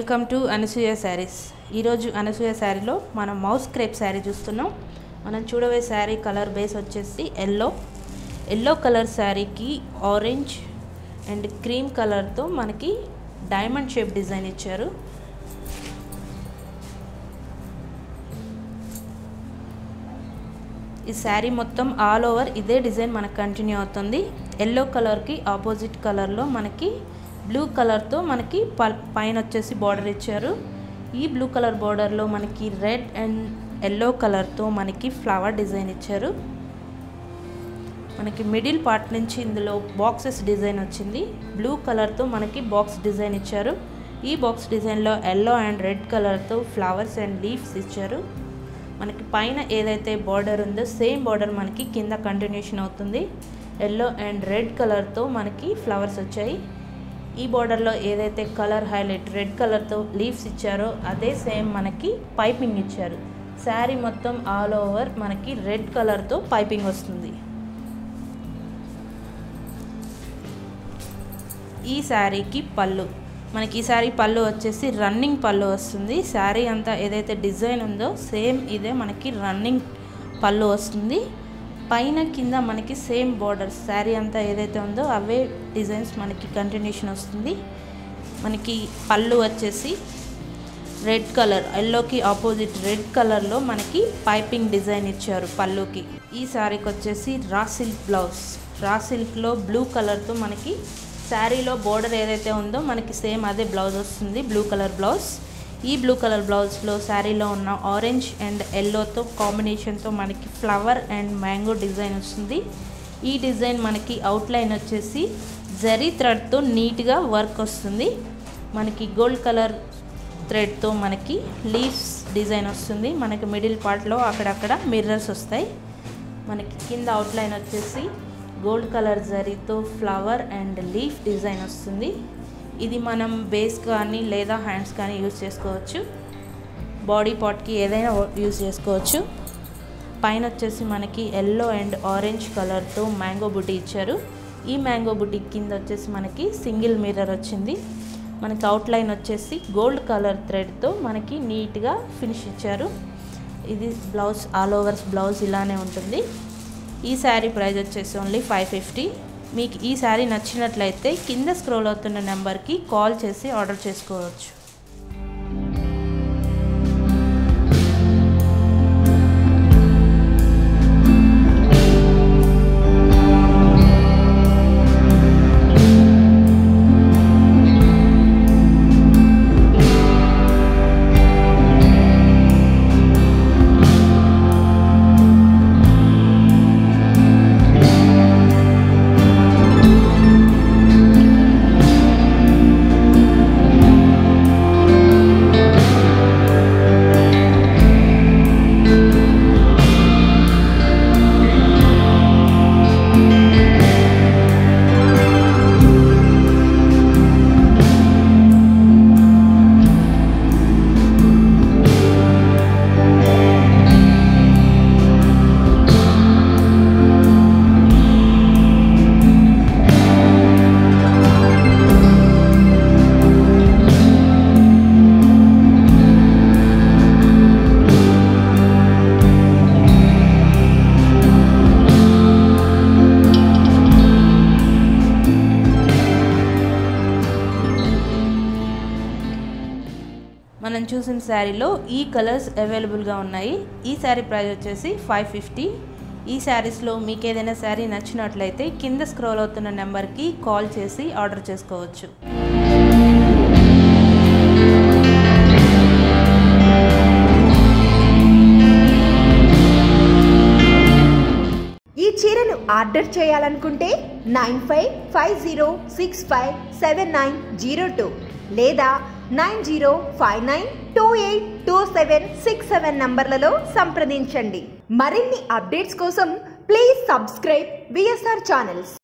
welcome to Anasuya saris ఈరోజు అనసూయ శారీలో మనం మౌస్ క్రేప్ శారీ చూస్తున్నాం మనం చూడవే శారీ కలర్ బేస్ వచ్చేసి ఎల్లో ఎల్లో కలర్ శారీకి ఆరెంజ్ అండ్ క్రీమ్ కలర్తో మనకి డైమండ్ షేప్ డిజైన్ ఇచ్చారు ఈ శారీ మొత్తం ఆల్ ఓవర్ ఇదే డిజైన్ మనకు కంటిన్యూ అవుతుంది ఎల్లో కలర్కి ఆపోజిట్ కలర్లో మనకి బ్లూ కలర్తో మనకి పైన వచ్చేసి బార్డర్ ఇచ్చారు ఈ బ్లూ కలర్ బార్డర్లో మనకి రెడ్ అండ్ ఎల్లో కలర్తో మనకి ఫ్లవర్ డిజైన్ ఇచ్చారు మనకి మిడిల్ పార్ట్ నుంచి ఇందులో బాక్సెస్ డిజైన్ వచ్చింది బ్లూ కలర్తో మనకి బాక్స్ డిజైన్ ఇచ్చారు ఈ బాక్స్ డిజైన్లో ఎల్లో అండ్ రెడ్ కలర్తో ఫ్లవర్స్ అండ్ లీవ్స్ ఇచ్చారు మనకి పైన ఏదైతే బార్డర్ ఉందో సేమ్ బార్డర్ మనకి కింద కంటిన్యూషన్ అవుతుంది ఎల్లో అండ్ రెడ్ కలర్తో మనకి ఫ్లవర్స్ వచ్చాయి ఈ బార్డర్లో ఏదైతే కలర్ హైలైట్ రెడ్ కలర్తో లీవ్స్ ఇచ్చారో అదే సేమ్ మనకి పైపింగ్ ఇచ్చారు శారీ మొత్తం ఆల్ ఓవర్ మనకి రెడ్ కలర్తో పైపింగ్ వస్తుంది ఈ శారీకి పళ్ళు మనకి ఈ శారీ పళ్ళు వచ్చేసి రన్నింగ్ పళ్ళు వస్తుంది శారీ అంతా ఏదైతే డిజైన్ ఉందో సేమ్ ఇదే మనకి రన్నింగ్ పళ్ళు వస్తుంది పైన కింద మనకి సేమ్ బార్డర్స్ శారీ అంతా ఏదైతే ఉందో అవే డిజైన్స్ మనకి కంటిన్యూషన్ వస్తుంది మనకి పళ్ళు వచ్చేసి రెడ్ కలర్ ఎల్లోకి ఆపోజిట్ రెడ్ కలర్లో మనకి పైపింగ్ డిజైన్ ఇచ్చారు పళ్ళుకి ఈ శారీకి వచ్చేసి రా సిల్క్ బ్లౌజ్ రా సిల్క్లో బ్లూ కలర్తో మనకి శారీలో బోర్డర్ ఏదైతే ఉందో మనకి సేమ్ అదే బ్లౌజ్ వస్తుంది బ్లూ కలర్ బ్లౌజ్ ఈ బ్లూ కలర్ బ్లౌజ్లో శారీలో ఉన్న ఆరెంజ్ అండ్ ఎల్లోతో కాంబినేషన్తో మనకి ఫ్లవర్ అండ్ మ్యాంగో డిజైన్ వస్తుంది ఈ డిజైన్ మనకి అవుట్లైన్ వచ్చేసి జరీ థ్రెడ్తో నీట్గా వర్క్ వస్తుంది మనకి గోల్డ్ కలర్ థ్రెడ్తో మనకి లీవ్స్ డిజైన్ వస్తుంది మనకి మిడిల్ పార్ట్లో అక్కడక్కడ మిర్రర్స్ వస్తాయి మనకి కింద అవుట్లైన్ వచ్చేసి గోల్డ్ కలర్ జరీతో ఫ్లవర్ అండ్ లీఫ్ డిజైన్ వస్తుంది ఇది మనం బేస్ కానీ లేదా హ్యాండ్స్ కానీ యూజ్ చేసుకోవచ్చు బాడీ పార్ట్కి ఏదైనా యూజ్ చేసుకోవచ్చు పైన వచ్చేసి మనకి ఎల్లో అండ్ ఆరెంజ్ కలర్తో మ్యాంగో బుటీ ఇచ్చారు ఈ మ్యాంగో బుటీ కింద వచ్చేసి మనకి సింగిల్ మిర్రర్ వచ్చింది మనకి అవుట్లైన్ వచ్చేసి గోల్డ్ కలర్ థ్రెడ్తో మనకి నీట్గా ఫినిష్ ఇచ్చారు ఇది బ్లౌజ్ ఆల్ ఓవర్స్ బ్లౌజ్ ఇలానే ఉంటుంది ఈ శారీ ప్రైస్ వచ్చేసి ఓన్లీ ఫైవ్ ఫిఫ్టీ మీకు ఈ శారీ నచ్చినట్లయితే కింద స్క్రోల్ అవుతున్న నెంబర్కి కాల్ చేసి ఆర్డర్ చేసుకోవచ్చు మనం చూసిన శారీలో ఈ కలర్స్ అవైలబుల్గా ఉన్నాయి ఈ శారీ ప్రైస్ వచ్చేసి ఫైవ్ ఫిఫ్టీ ఈ శారీస్లో మీకు ఏదైనా శారీ నచ్చినట్లయితే కింద స్క్రోల్ అవుతున్న నెంబర్కి కాల్ చేసి ఆర్డర్ చేసుకోవచ్చు ఈ చీరను ఆర్డర్ చేయాలనుకుంటే nine five five zero six five seven nine zero two లేదా nine zero five nine two eight two seven six seven నంబర్లలో సంప్రదించండి మరిన్ని అప్డేట్స్ కోసం ప్లీజ్ సబ్స్క్రైబ్ విఎస్ఆర్ ఛానల్స్